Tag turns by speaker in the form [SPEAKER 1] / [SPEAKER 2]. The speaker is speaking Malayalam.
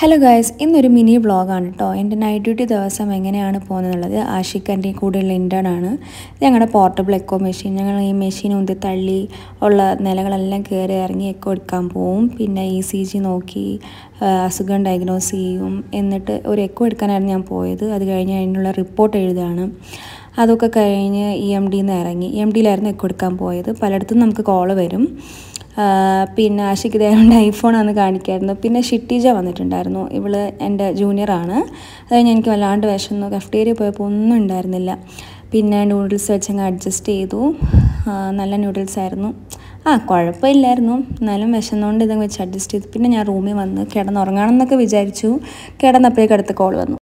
[SPEAKER 1] ഹലോ ഗായ്സ് ഇന്നൊരു മിനി വ്ളോഗാണ് കേട്ടോ എൻ്റെ നൈറ്റ് ഡ്യൂട്ടി ദിവസം എങ്ങനെയാണ് പോകുന്നതെന്നുള്ളത് ആഷിഖ് എൻ്റെ കൂടെയുള്ള ഇൻറ്റേൺ ആണ് ഇത് ഞങ്ങളുടെ പോർട്ടബിൾ എക്കോ മെഷീൻ ഞങ്ങൾ ഈ മെഷീൻ ഉന്തി തള്ളി ഉള്ള നിലകളെല്ലാം കയറി ഇറങ്ങി എക്കോ എടുക്കാൻ പോവും പിന്നെ ഇ സി ജി നോക്കി ആ, അസുഖം ഡയഗ്നോസ് ചെയ്യും എന്നിട്ട് ഒരു എക്കോ എടുക്കാനായിരുന്നു ഞാൻ പോയത് അത് കഴിഞ്ഞ് അതിനുള്ള റിപ്പോർട്ട് എഴുതുകയാണ് അതൊക്കെ കഴിഞ്ഞ് ഇ എം ഡിയിൽ നിന്ന് ഇറങ്ങി ഇ എം ഡിയിലായിരുന്നു എക്കോ എടുക്കാൻ പോയത് പലയിടത്തും നമുക്ക് കോള് വരും ആ, പിന്നെ ആഷിക്ക് ദേവൻ്റെ ഐഫോണാണ് കാണിക്കായിരുന്നു പിന്നെ ഷിറ്റീജ വന്നിട്ടുണ്ടായിരുന്നു ഇവള് എൻ്റെ ജൂനിയറാണ് അത് കഴിഞ്ഞ് എനിക്ക് വല്ലാണ്ട് വിശന്നു കഫ്റ്റേരിയ പോയപ്പോൾ ഒന്നും ഉണ്ടായിരുന്നില്ല പിന്നെ നൂഡിൽസ് വെച്ചങ്ങ് അഡ്ജസ്റ്റ് ചെയ്തു ആ, നല്ല നൂഡിൽസ് ആയിരുന്നു ആ കുഴപ്പമില്ലായിരുന്നു എന്നാലും വിശന്നുകൊണ്ട് ഇതങ്ങ് വെച്ച് അഡ്ജസ്റ്റ് ചെയ്തു പിന്നെ ഞാൻ റൂമിൽ വന്ന് കിടന്നുറങ്ങണം എന്നൊക്കെ വിചാരിച്ചു കിടന്നപ്പോഴേക്ക് അടുത്ത കോൾ വന്നു